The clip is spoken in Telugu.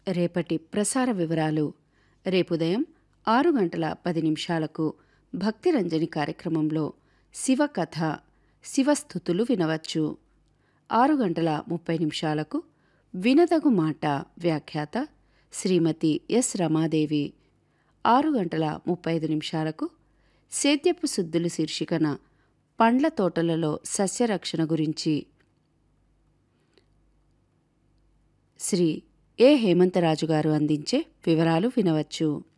రేపటి ప్రసార వివరాలు రేపు ఉదయం ఆరు గంటల పది నిమిషాలకు భక్తిరంజని కార్యక్రమంలో శివకథ శివస్థుతులు వినవచ్చు ఆరు గంటల ముప్పై నిమిషాలకు వినదగు మాట వ్యాఖ్యాత శ్రీమతి ఎస్ రమాదేవి ఆరు గంటల ముప్పై ఐదు నిమిషాలకు సేద్యపు శుద్ధులు శీర్షికన పండ్ల తోటలలో సస్యరక్షణ గురించి శ్రీ ఏ హేమంతరాజు గారు అందించే వివరాలు వినవచ్చు